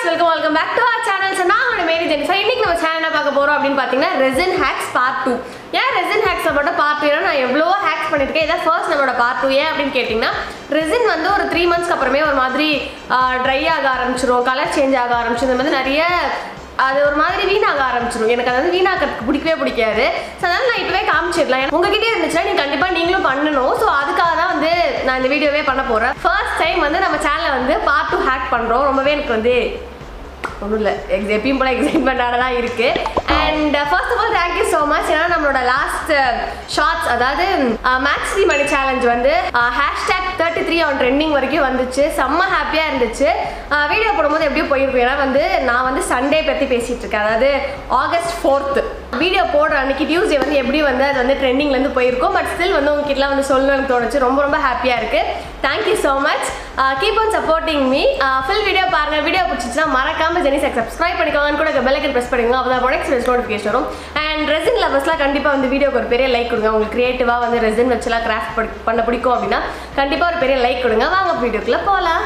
welcome welcome back to our channel so நான் உங்களோட மேரி Jennifer இன்னைக்கு நம்ம சேனல் என்ன பார்க்க போறோம் அப்படின்னு பார்த்தீங்கன்னா ரெசின் ஹேக்ஸ் பார்ட் டூ ஏன் ரெசின் ஹேக்ஸை மட்டும் பார்ட் டூ நான் எவ்வளோ ஹேக்ஸ் பண்ணியிருக்கேன் இதான் ஃபர்ஸ்ட் நம்மளோட பார்ட் டூ ஏன் அப்படின்னு கேட்டிங்கன்னா ரெசின் வந்து ஒரு த்ரீ மந்த்ஸ்க்கு அப்புறமே ஒரு மாதிரி ட்ரை ஆக ஆரம்பிச்சிரும் கலர் சேஞ்ச் ஆக ஆரம்பிச்சிரும் இந்த மாதிரி நிறைய அது ஒரு மாதிரி வீணாக ஆரம்பிச்சிடும் எனக்கு அது வந்து வீணாக்கிறதுக்கு பிடிக்கவே பிடிக்காது ஸோ அதனால நான் இப்போவே காமிச்சிடலாம் ஏன்னா உங்ககிட்டே இருந்துச்சுன்னா நீ கண்டிப்பாக நீங்களும் பண்ணணும் ஸோ அதுக்காக தான் வந்து நான் இந்த வீடியோவே பண்ண போகிறேன் ஃபர்ஸ்ட் டைம் வந்து நம்ம சேனலை வந்து பார்ட் டூ ஹேக் பண்ணுறோம் ரொம்பவே எனக்கு வந்து ஒன்றும் இல்லை எக்ஸ் எப்பயும் போல எக்ஸைட்மெண்ட்டாக தான் இருக்குது and first of all thank you so much ஏன்னா நம்மளோட லாஸ்ட் ஷார்ட்ஸ் அதாவது மேக்ஸ் த்ரீ மணி சேலஞ்ச் வந்து hashtag thirty three on trending வரைக்கும் வந்துச்சு செம்ம ஹாப்பியாக இருந்துச்சு வீடியோ போடும்போது எப்படியும் போயிருக்கும் ஏன்னா வந்து நான் வந்து சண்டே பற்றி பேசிகிட்டு இருக்கேன் அதாவது ஆகஸ்ட் ஃபோர்த்து வீடியோ போடுற அன்னைக்கு டியூஸ்டே வந்து எப்படி வந்து அது வந்து ட்ரெண்டிங்லேருந்து போயிருக்கும் பட் ஸ்டில் வந்து உங்ககிட்டலாம் வந்து சொல்லணும்னு தோணுச்சு ரொம்ப ரொம்ப ஹாப்பியாக இருக்குது thank you so much keep on supporting me full video பாருங்கள் வீடியோ பிடிச்சிச்சுன்னா மறக்காம ஜெனிசை சப்ஸ்கிரைப் பண்ணிக்கோங்கன்னு கூட பெல்லைக்கன் ப்ரெஸ் பண்ணிக்கோங்க அப்போ தான் நெக்ஸ்ட் நோட்டிஃபிகேஷன் வரும் அண்ட் ரெசின் லவர்ஸ்லாம் கண்டிப்பாக வந்து வீடியோக்கு ஒரு பெரிய லைக் கொடுங்க உங்களுக்கு க்ரியேட்டிவாக வந்து ரெசின் வச்சுலாம் கிராஃப்ட் பண்ண பிடிக்கும் அப்படின்னா கண்டிப்பாக ஒரு பெரிய லைக் கொடுங்க வாங்க வீடியோக்குள்ளே போகலாம்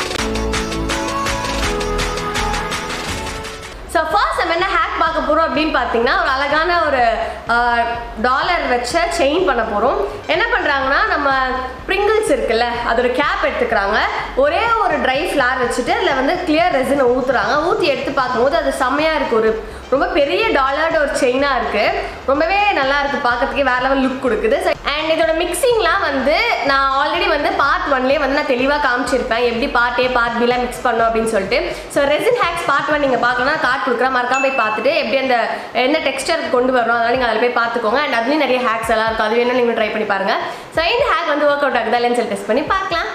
ஸோ ஃபர்ஸ்ட் நம்ம என்ன ஹேக் பார்க்க போகிறோம் அப்படின்னு பார்த்தீங்கன்னா ஒரு அழகான ஒரு டாலர் வச்ச செயின் பண்ண போகிறோம் என்ன பண்ணுறாங்கன்னா நம்ம ப்ரிங்கிள்ஸ் இருக்குல்ல அதோட கேப் எடுத்துக்கிறாங்க ஒரே ஒரு ட்ரை ஃப்ளார் வச்சுட்டு அதில் வந்து கிளியர் ரெசினை ஊற்றுறாங்க ஊற்றி எடுத்து பார்க்கும்போது அது செம்மையாக இருக்குது ஒரு ரொம்ப பெரிய டாலர்டு ஒரு செயினாக இருக்குது ரொம்பவே நல்லா இருக்குது பார்க்கறதுக்கே வேற லெவல் லுக் கொடுக்குது அண்ட் இதோட மிக்சிங்லாம் வந்து நான் ஆல்ரெடி வந்து பார்ட் ஒன்லேயே வந்து நான் தெளிவாக காமிச்சிருப்பேன் எப்படி பார்ட் ஏ பார்ட் பிலாம் மிக்ஸ் பண்ணோம் அப்படின்னு சொல்லிட்டு so resin hacks part one நீங்கள் பார்க்கணும்னா கார்ட் கொடுக்குறேன் மறக்காம போய் பார்த்துட்டு எப்படி அந்த என்ன டெக்ஸ்டருக்கு கொண்டு வரணும் அதனால் நீங்கள் அதில் போய் பார்த்துக்கோங்க அண்ட் அதுலேயும் நிறைய ஹேக்ஸ் எல்லாம் இருக்கும் அது வேணும் நீங்கள் ட்ரை பண்ணி பாருங்கள் ஸோ இந்த ஹேக் வந்து ஒர்க் அவுட் ஆகுதா இல்லைன்னு சொல்லி டெஸ்ட் பண்ணி பார்க்கலாம்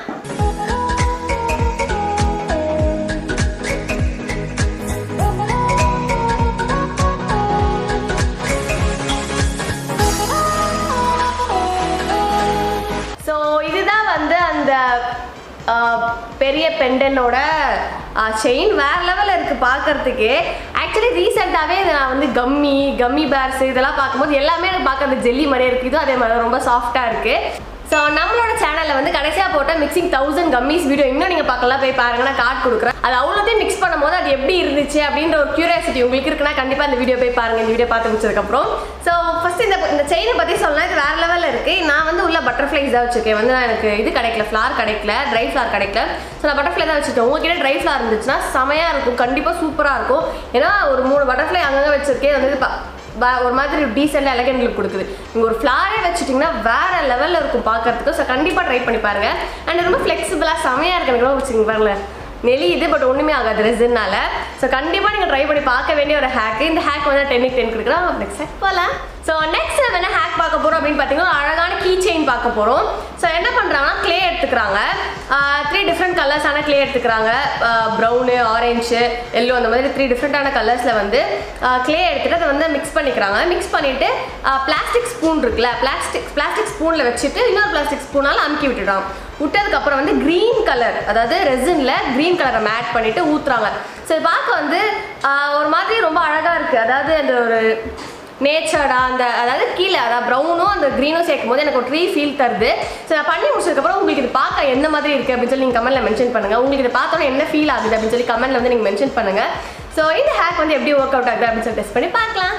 ஸோ இதுதான் வந்து அந்த ஆஹ், பெரிய பெண்டனோட செயின் வேற லெவலில் இருக்குது பார்க்கறதுக்கு ஆக்சுவலி ரீசெண்டாகவே நான் வந்து கம்மி கம்மி பேர்ஸ் இதெல்லாம் பார்க்கும்போது எல்லாமே எனக்கு பார்க்க அந்த ஜெல்லி மாதிரியே இருக்குது இதுவும் அதே மாதிரி ரொம்ப சாஃப்டாக இருக்குது ஸோ நம்மளோட சேனலில் வந்து கடைசியாக போட்ட மிக்சிங் தௌசண்ட் கம்மிஸ் வீடியோ இன்னும் நீங்கள் பார்க்கலாம் போய் பாருங்க நான் கார்டு கொடுக்குறேன் அது அவ்வளோத்தையும் மிக்ஸ் பண்ணும்போது அது எப்படி இருந்துச்சு அப்படின்ற ஒரு கியூரியாசிட்டி உங்களுக்கு இருக்குன்னா கண்டிப்பாக இந்த வீடியோ போய் பாருங்க இந்த வீடியோ பார்த்து முடிச்சதுக்கப்புறம் ஸோ ஃபர்ஸ்ட் இந்த இந்த செயினை பற்றி சொல்லலாம் இது வேறு லெவலில் இருக்குது நான் வந்து உள்ள பட்டர்ஃப்ளைஸ் தான் வச்சுருக்கேன் வந்து நான் எனக்கு இது கிடைக்கல ஃப்ளார் கிடைக்கல ட்ரை ஃப்ளார் கிடைக்கல ஸோ நான் பட்டர்ஃப்ளை தான் வச்சுருக்கேன் உங்ககிட்ட ட்ரை ஃப்ளார் இருந்துச்சுன்னா செமையாக இருக்கும் கண்டிப்பாக சூப்பராக இருக்கும் ஏன்னா ஒரு மூணு பட்டர்ஃப்ளை அங்கங்கே வச்சிருக்கேன் வந்து ப- வ- ஒரு மாதிரி டீசெண்டாக எலகண்ட் லுக் கொடுக்குது நீங்கள் ஒரு ஃப்ளாரே வச்சுட்டிங்கன்னா வேற லெவலில் இருக்கும் பார்க்கறதுக்கு ஸோ கண்டிப்பாக ட்ரை பண்ணி பாருங்க அண்ட் ரொம்ப ஃப்ளெக்சிபிளாக செமையாக இருக்கு எனக்கு ரொம்ப வச்சுங்க பாருங்களேன் நெளியுது பட் ஒன்றுமே ஆகாது ரெசின்னால ஸோ கண்டிப்பாக நீங்கள் ட்ரை பண்ணி பார்க்க வேண்டிய ஒரு ஹேக் இந்த ஹேக் வந்து டென்னுக்கு டென் கொடுக்குறோம் நெக்ஸ்ட் ஹேக் போகலாம் ஸோ நெக்ஸ்ட் நம்ம என்ன ஹேக் பார்க்க போகிறோம் அப்படின்னு பார்த்தீங்கன்னா ஒரு அழகான கீ செயின் பார்க்க போகிறோம் ஸோ என்ன பண்ணுறாங்கன்னா க்ளே எடுத்துக்கிறாங்க த்ரீ டிஃப்ரெண்ட் கலர்ஸான க்ளே எடுத்துக்கிறாங்க ப்ரௌனு ஆரஞ்சு எல்லோ அந்த மாதிரி த்ரீ டிஃப்ரெண்ட்டான கலர்ஸில் வந்து க்ளே எடுத்துட்டு அதை வந்து மிக்ஸ் பண்ணிக்கிறாங்க மிக்ஸ் பண்ணிவிட்டு பிளாஸ்டிக் ஸ்பூன் இருக்குல்ல பிளாஸ்டிக் பிளாஸ்டிக் ஸ்பூனில் வச்சுட்டு இன்னொரு பிளாஸ்டிக் ஸ்பூனால் அமுக்கி விட்டுடுறாங்க விட்டதுக்கப்புறம் வந்து க்ரீன் கலர் அதாவது ரெசினில் க்ரீன் கலரை மேட் பண்ணிவிட்டு ஊற்றுறாங்க ஸோ இது பார்க்க வந்து ஆஹ், ஒரு மாதிரி ரொம்ப அழகாக இருக்குது அதாவது அந்த ஒரு நேச்சர்டா அந்த அதாவது கீழே அதாவது ப்ரௌனும் அந்த க்ரீனும் சேர்க்கும் போது எனக்கு ஒரு ட்ரீ ஃபீல் தருது ஸோ நான் பண்ணி முடிச்சதுக்கப்புறம் உங்களுக்கு இது பார்க்க எந்த மாதிரி இருக்குது அப்படின்னு சொல்லி நீங்கள் கமெண்ட்டில் மென்ஷன் பண்ணுங்கள் உங்களுக்கு இது பார்த்தோன்னே என்ன ஃபீல் ஆகுது அப்படின்னு சொல்லி கமெண்ட்டில் வந்து நீங்கள் மென்ஷன் பண்ணுங்கள் ஸோ இந்த ஹேக் வந்து எப்படி ஒர்க் அவுட் ஆகுது அப்படின்னு சொல்லி டெஸ்ட் பண்ணி பார்க்கலாம்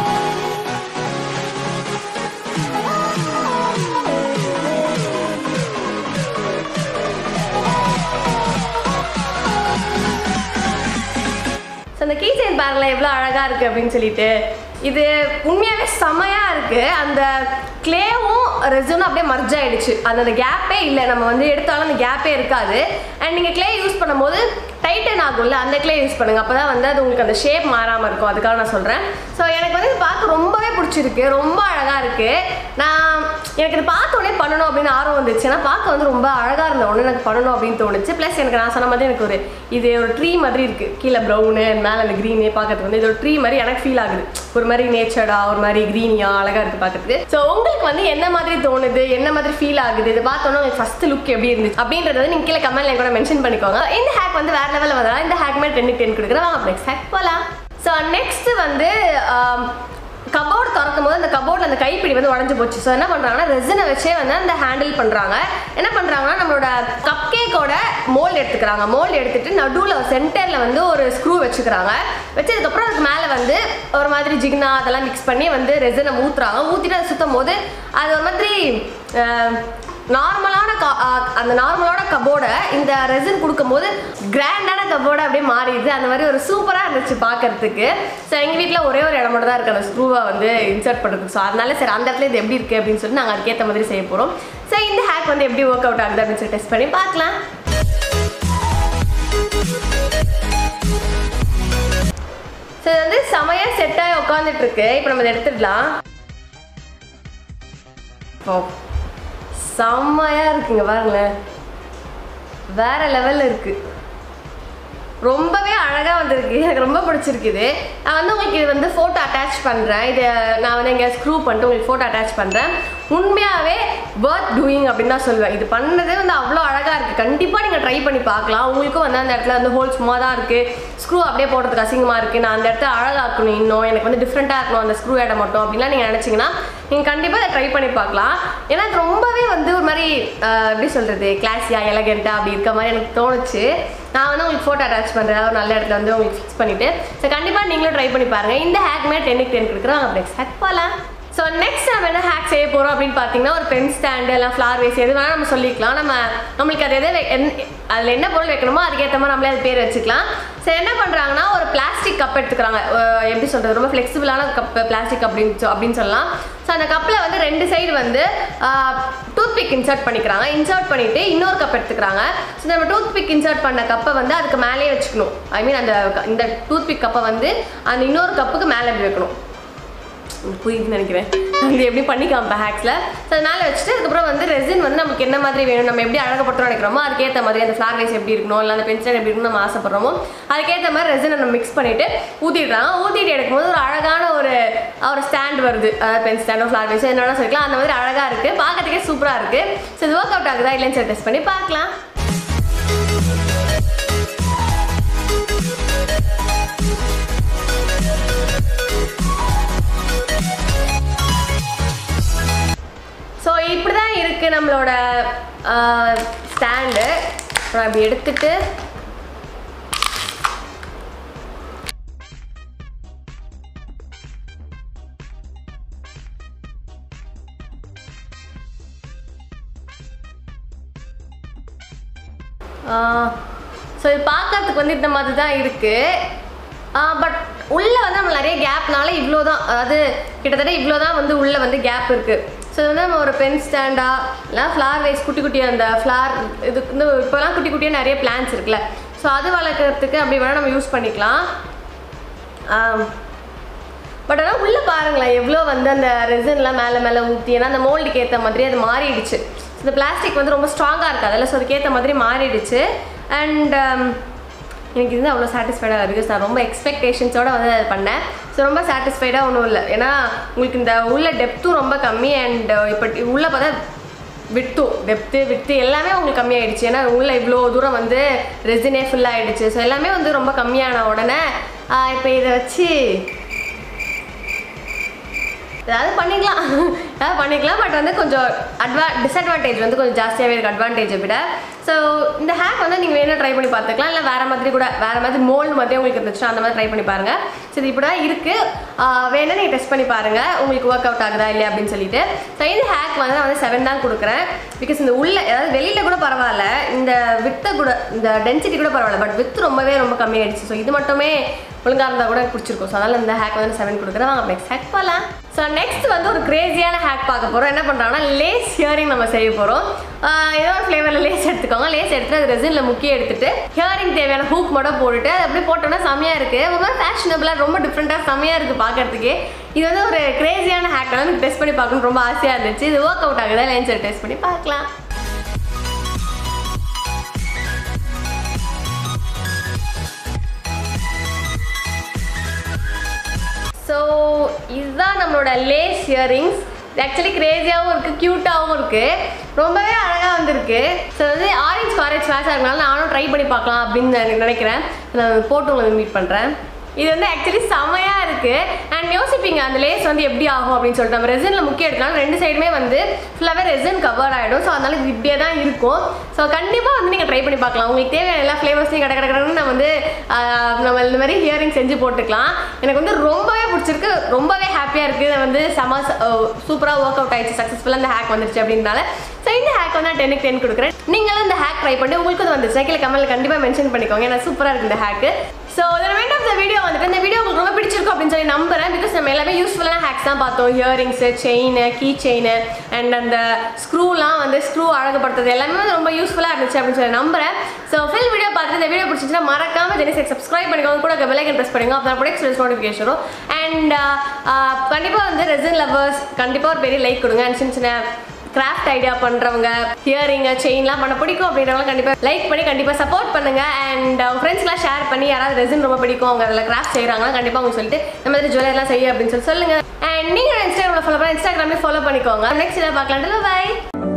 ஸோ அந்த கீ செயின் பாருங்களேன் எவ்வளோ அழகாக இருக்குது அப்படின்னு சொல்லிட்டு இது உண்மையாகவே செமையாக இருக்குது அந்த கிளேவும் ரெசுனும் அப்படியே மர்ஜ் ஆயிடுச்சு அது அந்த கேப்பே இல்லை நம்ம வந்து எடுத்தாலும் அந்த கேப்பே இருக்காது அண்ட் நீங்கள் கிளே யூஸ் பண்ணும்போது டைட்டன் ஆகும்ல அந்த கிளே யூஸ் பண்ணுங்கள் அப்போ தான் வந்து அது உங்களுக்கு அந்த ஷேப் மாறாமல் இருக்கும் அதுக்காக நான் சொல்கிறேன் ஸோ எனக்கு வந்து இது பார்க்க ரொம்பவே பிடிச்சிருக்கு ரொம்ப அழகாக இருக்குது நான் எனக்கு இது பார்த்த உடனே பண்ணணும் அப்படின்னு ஆர்வம் வந்துச்சு ஏன்னா பார்க்க வந்து ரொம்ப அழகாக இருந்த உடனே எனக்கு பண்ணணும் அப்படின்னு தோணுச்சு ப்ளஸ் எனக்கு நான் சொன்ன மாதிரி எனக்கு ஒரு இது ஒரு ட்ரீ மாதிரி இருக்குது கீழே ப்ரௌனு மேலே அந்த க்ரீனே பார்க்கறதுக்கு வந்து இது ஒரு ட்ரீ மாதிரி எனக்கு ஃபீல் ஆகுது ஒரு மாதிரி நேச்சர்டா ஒரு மாதிரி க்ரீனியா அழகாக இருக்குது பார்க்கறதுக்கு ஸோ உங்களுக்கு வந்து என்ன மாதிரி தோணுது என்ன மாதிரி ஃபீல் ஆகுது இது பார்த்தோன்னா உங்களுக்கு ஃபஸ்ட் லுக் எப்படி இருந்துச்சு அப்படின்றத வந்து நீங்கள் கீழே கமெண்ட்ல கூட மென்ஷன் பண்ணிக்கோங்க இந்த ஹேக் வந்து வேற லெவலில் வந்தா இந்த ஹேக் மாதிரி டென்னுக்கு டென் கொடுக்குறேன் வாங்க நெக்ஸ்ட் ஹேக் போகலாம் ஸோ நெக்ஸ்ட் வந்து ஆம், கபோர்டு திறக்கும் போது அந்த கபோர்டில் அந்த கைப்பிடி வந்து உடஞ்சு போச்சு ஸோ என்ன பண்ணுறாங்கன்னா ரெசினை வச்சே வந்து அந்த ஹேண்டில் பண்ணுறாங்க என்ன பண்ணுறாங்கன்னா நம்மளோட கப் கேக்கோட மோல்டு எடுத்துக்கிறாங்க மோல்டு எடுத்துட்டு நடுவில் சென்டரில் வந்து ஒரு ஸ்க்ரூ வச்சுக்கிறாங்க வச்சதுக்கப்புறம் அதுக்கு மேலே வந்து ஒரு மாதிரி ஜிக்னா அதெல்லாம் மிக்ஸ் பண்ணி வந்து ரெசினை ஊற்றுறாங்க ஊற்றிட்டு அதை சுற்றும் போது அது ஒரு மாதிரி நார்மலான க அஹ் அந்த நார்மலான கபோர்டை இந்த ரெசின் கொடுக்கும்போது கிராண்டான கபோர்டு அப்படியே மாறிடுது அந்த மாதிரி ஒரு சூப்பராக இருந்துச்சு பார்க்கறதுக்கு ஸோ எங்கள் வீட்டில் ஒரே ஒரு இடம் மட்டும் தான் இருக்குது அந்த ஸ்க்ரூவை வந்து இன்சர்ட் பண்ணுறதுக்கு ஸோ அதனால சரி அந்த இடத்துல இது எப்படி இருக்குது அப்படின்னு சொல்லிட்டு நாங்கள் அதுக்கேற்ற மாதிரி செய்ய போகிறோம் ஸோ இந்த ஹேக் வந்து எப்படி ஒர்க் அவுட் ஆகுது அப்படின்னு சொல்லி டெஸ்ட் பண்ணி பார்க்கலாம் ஸோ இது வந்து செமையாக செட் ஆகி உட்காந்துட்டு இருக்கு இப்போ நம்ம இதை எடுத்துடலாம் இப்போ செம்மையா இருக்குங்க பாருங்களேன் வேற லெவல்ல இருக்கு ரொம்பவே அழகாக வந்திருக்கு எனக்கு ரொம்ப பிடிச்சிருக்குது நான் வந்து உங்களுக்கு இது வந்து ஃபோட்டோ அட்டாச் பண்ணுறேன் இது நான் வந்து எங்கேயா ஸ்க்ரூ பண்ணிட்டு உங்களுக்கு ஃபோட்டோ அட்டாச் பண்ணுறேன் உண்மையாகவே ஒர்த் டூயிங் அப்படின்னு தான் சொல்லுவேன் இது பண்ணதே வந்து அவ்வளோ அழகாக இருக்குது கண்டிப்பாக நீங்கள் ட்ரை பண்ணி பார்க்கலாம் உங்களுக்கும் வந்து அந்த இடத்துல வந்து ஹோல் சும்மா தான் இருக்குது ஸ்க்ரூ அப்படியே போடுறதுக்கு அசிங்கமாக இருக்குது நான் அந்த இடத்த அழகாக்கணும் இன்னும் எனக்கு வந்து டிஃப்ரெண்ட்டாக இருக்கணும் அந்த ஸ்க்ரூ இடம் மட்டும் அப்படின்லாம் நீங்கள் நினச்சிங்கன்னா நீங்கள் கண்டிப்பாக இதை ட்ரை பண்ணி பார்க்கலாம் ஏன்னா அது ரொம்பவே வந்து ஒரு மாதிரி ஆஹ், எப்படி சொல்கிறது கிளாஸியாக எலகெண்ட்டாக அப்படி இருக்க மாதிரி எனக்கு தோணுச்சு நான் வந்து உங்களுக்கு ஃபோட்டோ அட்டாச் பண்ணுறேன் ஒரு நல்ல இடத்துல வந்து உங்களுக்கு ஃபிக்ஸ் பண்ணிவிட்டு ஸோ கண்டிப்பாக நீங்களும் ட்ரை பண்ணி பாருங்கள் இந்த ஹேக் மேலே டென்னுக்கு டென் கொடுக்குறோம் அப்படி ஹேக் போகலாம் ஸோ நெக்ஸ்ட் நம்ம என்ன ஹேக் செய்ய போகிறோம் அப்படின்னு பார்த்தீங்கன்னா ஒரு பென் ஸ்டாண்டு எல்லாம் ஃப்ளார் வேஸ் எது வேணால் நம்ம சொல்லிக்கலாம் நம்ம நம்மளுக்கு அது எது அதில் என்ன பொருள் வைக்கணுமோ அதுக்கேற்ற மாதிரி நம்மளே அது பேர் வச்சுக்கலாம் ஸோ என்ன பண்ணுறாங்கன்னா ஒரு பிளாஸ்டிக் கப் எடுத்துக்கிறாங்க அஹ் எப்படி சொல்கிறது ரொம்ப ஃப்ளெக்சிபிளான கப் பிளாஸ்டிக் அப்படின்னு சொ- அப்படின்னு சொல்லலாம் ஸோ அந்த கப்பில் வந்து ரெண்டு சைடு வந்து டூத் பிக் இன்சர்ட் பண்ணிக்கிறாங்க இன்சர்ட் பண்ணிவிட்டு இன்னொரு கப் எடுத்துக்கிறாங்க ஸோ நம்ம டூத் பிக் இன்சர்ட் பண்ண கப்பை வந்து அதுக்கு மேலேயே வச்சுக்கணும் ஐ மீன் அந்த க- இந்த டூத் பிக் கப்பை வந்து அந்த இன்னொரு கப்புக்கு மேலே இப்படி வைக்கணும் உங்களுக்கு புரியுதுன்னு நினைக்கிறேன் அது எப்படி பண்ணி காமிப்பேன் ஹேக்ஸில் ஸோ அது மேலே வச்சுட்டு அதுக்கப்புறம் வந்து ரெசின் வந்து நமக்கு என்ன மாதிரி வேணும் நம்ம எப்படி அழகப்படுத்தணும் நினைக்கிறோமோ அதுக்கேற்ற மாதிரி அந்த ஃப்ளார் வைஸ் எப்படி இருக்கணும் இல்லை அந்த பென்சில் எப்படி இருக்கணும் நம்ம ஆசைப்படுறோமோ அதுக்கேற்ற மாதிரி ரெசினை நம்ம மிக்ஸ் பண்ணிவிட்டு ஊற்றிடுறாங்க ஊற்றிட்டு எடுக்கும்போது ஒரு அழகான ஒரு ஒரு ஸ்டாண்ட் வருது அதாவது பென் ஸ்டாண்டோ ஃப்ளார் வைஸ் என்ன வேணால் சொல்லிக்கலாம் அந்த மாதிரி அழகாக இருக்குது பார்க்கறதுக்கே சூப்பராக இருக்குது ஸோ இது ஒர்க் அவுட் ஆகுதா இல்லைன்னு சொல்லி டெஸ்ட் பண்ணி பார்க்கலாம் ஸோ இப்படி தான் இருக்குது நம்மளோட ஸ்டாண்டு நான் இப்படி எடுத்துட்டு ஸோ இது பார்க்கறதுக்கு வந்து இந்த மாதிரி தான் இருக்குது பட் உள்ளே வந்து நம்ம நிறைய கேப்னால இவ்வளோ தான் அதாவது கிட்டத்தட்ட இவ்வளோ தான் வந்து உள்ளே வந்து கேப் இருக்குது ஸோ இது வந்து நம்ம ஒரு பென் ஸ்டாண்டா இல்லை ஃப்ளார் வைஸ் குட்டி குட்டி அந்த ஃப்ளார் இது வந்து இப்போலாம் குட்டி குட்டியாக நிறைய பிளான்ஸ் இருக்குல்ல ஸோ அது வளர்க்குறதுக்கு அப்படி வேணால் நம்ம யூஸ் பண்ணிக்கலாம் பட் ஆனால் உள்ளே பாருங்களேன் எவ்வளோ வந்து அந்த ரெசன்லாம் மேலே மேலே ஊற்றி ஏன்னா அந்த மோல்டுக்கு ஏற்ற மாதிரி அது மாறிடுச்சு இந்த பிளாஸ்டிக் வந்து ரொம்ப ஸ்ட்ராங்காக இருக்காதுல்ல ஸோ அதுக்கேற்ற மாதிரி மாறிடுச்சு அண்ட் எனக்கு இது அவ்வளோ சாட்டிஸ்ஃபைடாக இருக்குது நான் ரொம்ப எக்ஸ்பெக்டேஷன்ஸோட வந்து அதை பண்ணேன் ஸோ ரொம்ப சாட்டிஸ்ஃபைடாக ஒன்றும் இல்லை ஏன்னா உங்களுக்கு இந்த உள்ள டெப்த்தும் ரொம்ப கம்மி அண்ட் இப்போ உள்ளே பார்த்தா விட்டும் டெப்த்து விட்டு எல்லாமே உங்களுக்கு கம்மியாயிடுச்சு ஏன்னா உள்ள இவ்வளோ தூரம் வந்து ரெசினே ஃபுல் ஆயிடுச்சு ஸோ எல்லாமே வந்து ரொம்ப கம்மியான உடனே இப்போ இதை வச்சு ஏதாவது பண்ணிக்கலாம் ஏதாவது பண்ணிக்கலாம் பட் வந்து கொஞ்சம் அட்வா டிஸ்அட்வான்டேஜ் வந்து கொஞ்சம் ஜாஸ்தியாகவே இருக்குது அட்வான்டேஜை விட ஸோ இந்த ஹேக் வந்து நீங்கள் வேணும் ட்ரை பண்ணி பார்த்துக்கலாம் இல்லை வேறு மாதிரி கூட வேறு மாதிரி மோல்டு மாதிரி உங்களுக்கு இருந்துச்சுன்னா அந்த மாதிரி ட்ரை பண்ணி பாருங்கள் ஸோ இது இப்படி தான் இருக்குது வேணா நீங்கள் டெஸ்ட் பண்ணி பாருங்கள் உங்களுக்கு ஒர்க் அவுட் ஆகுதா இல்லையா அப்படின்னு சொல்லிட்டு ஸோ இந்த ஹேக் வந்து நான் வந்து செவன் தான் கொடுக்குறேன் பிகாஸ் இந்த உள்ள அதாவது வெளியில் கூட பரவாயில்ல இந்த வித்தை கூட இந்த டென்சிட்டி கூட பரவாயில்ல பட் வித்து ரொம்பவே ரொம்ப கம்மியாயிடுச்சு ஸோ இது மட்டுமே ஒழுங்காக இருந்தால் கூட எனக்கு பிடிச்சிருக்கும் ஸோ அதனால் இந்த ஹேக் வந்து செவன் கொடுக்குறேன் வாங்க நெக்ஸ்ட் ஹேக் போகலாம் ஸோ நெக்ஸ்ட் வந்து ஒரு கிரேசியான ஹேக் பார்க்க போகிறோம் என்ன பண்ணுறாங்கன்னா லேஸ் ஹியரிங் நம்ம செய்ய போகிறோம் ஏதோ ஒரு ஃப்ளேவரில் லேஸ் எடுத்துக்கோங்க லேஸ் எடுத்துட்டு அது ரெசினில் முக்கிய எடுத்துட்டு ஹியரிங் தேவையான ஹூக் மட்டும் போட்டுட்டு அது அப்படியே போட்டோன்னா செம்மையாக இருக்குது ஒரு மாதிரி ஃபேஷனபிளாக ரொம்ப டிஃப்ரெண்ட்டாக செம்மையாக இருக்குது பார்க்கறதுக்கு இது வந்து ஒரு கிரேசியான ஹேக் வந்து டெஸ்ட் பண்ணி பார்க்கணும்னு ரொம்ப ஆசையாக இருந்துச்சு இது ஒர்க் அவுட் ஆகுதா இல்லைன்னு சொல்லி டெஸ்ட் பண்ணி பார்க்கலாம் ஸோ இதுதான் நம்மளோட லேஸ் இயரிங்ஸ் ஆக்சுவலி கிரேசியாகவும் இருக்குது க்யூட்டாகவும் இருக்குது ரொம்பவே அழகாக வந்திருக்கு ஸோ வந்து ஆரஞ்சு ஆரஞ்சு மேட்சாக இருக்கனால நானும் ட்ரை பண்ணி பார்க்கலாம் அப்படின்னு நான் நினைக்கிறேன் நான் போட்டு உங்களுக்கு மீட் பண்ணுறேன் இது வந்து ஆக்சுவலி செமையா இருக்கு அண்ட் யோசிப்பீங்க அந்த லேஸ் வந்து எப்படி ஆகும் அப்படின்னு சொல்லிட்டு நம்ம ரெசனில் முக்கிய எடுத்தனால ரெண்டு சைடுமே வந்து ஃபுல்லாகவே ரெசன் கவர் ஆகிடும் ஸோ அதனால இது இப்படியே தான் இருக்கும் ஸோ கண்டிப்பாக வந்து நீங்கள் ட்ரை பண்ணி பார்க்கலாம் உங்களுக்கு தேவையான எல்லா ஃப்ளேவர்ஸையும் கடை கடை கடன்னு நம்ம வந்து ஆஹ், நம்ம இந்த மாதிரி ஹியரிங் செஞ்சு போட்டுக்கலாம் எனக்கு வந்து ரொம்பவே பிடிச்சிருக்கு ரொம்பவே ஹாப்பியாக இருக்குது இது வந்து செம சூப்பராக ஒர்க் அவுட் ஆயிடுச்சு சக்ஸஸ்ஃபுல்லாக இந்த ஹேக் வந்துருச்சு அப்படின்றனால ஸோ இந்த ஹேக் வந்து நான் டென்னுக்கு டென் கொடுக்குறேன் நீங்களும் இந்த ஹேக் ட்ரை பண்ணி உங்களுக்கு அது வந்துச்சு கீழே கமெண்ட்ல கண்டிப்பாக மென்ஷன் பண்ணிக்கோங்க ஏன்னா சூப்பராக இருக்குது இந்த ஹேக்கு ஸோ இதில் வேண்ட் ஆஃப் த வீடியோ வந்துட்டு இந்த வீடியோ உங்களுக்கு ரொம்ப பிடிச்சிருக்கும் அப்படின்னு சொல்லி நம்புறேன் பிகாஸ் நம்ம எல்லாமே யூஸ்ஃபுல்லான ஹேக்ஸ் தான் பார்த்தோம் earrings chain key chain and அந்த ஸ்க்ரூலாம் வந்து ஸ்க்ரூ அழகுபடுத்துறது எல்லாமே வந்து ரொம்ப யூஸ்ஃபுல்லாக இருந்துச்சு அப்படின்னு சொல்லி நம்புறேன் ஸோ ஃபுல் வீடியோ பார்த்துட்டு இந்த வீடியோ பிடிச்சிச்சுன்னா மறக்காம ஜெனிசெக் சப்ஸ்கிரைப் பண்ணிக்கோங்க கூட பெல்லைக்கன் ப்ரெஸ் பண்ணிக்கோங்க அப்போ கூட எக்ஸ்பிரஸ் நோட்டிஃபிகேஷன் வரும் அண்ட் கண்டிப்பாக வந்து ரெசன் லவர்ஸ் கண்டிப்பாக ஒரு பெரிய லைக் கொடுங்க அண்ட் சின்ன சின்ன கிராஃப்ட் ஐடியா பண்ணுறவங்க ஹியரிங் செயின்லாம் பண்ண பிடிக்கும் அப்படின்றவங்க கண்டிப்பாக லைக் பண்ணி கண்டிப்பாக சப்போர்ட் பண்ணுங்க அண்ட் அவங்க ஃப்ரெண்ட்ஸ்லாம் ஷேர் பண்ணி யாராவது ரெசின் ரொம்ப பிடிக்கும் அவங்க அதில் கிராஃப்ட் செய்கிறாங்கன்னா கண்டிப்பாக அவங்க சொல்லிட்டு இந்த மாதிரி ஜுவல்லர்லாம் செய்ய அப்படின்னு சொல்லி சொல்லுங்க அண்ட் நீங்கள் இன்ஸ்டாகிராமில் ஃபாலோ பண்ணி இன்ஸ்டாகிராமே ஃபாலோ பண்ணிக்கோங்க நெக்ஸ்ட் இதை பார்க்கலாம் பை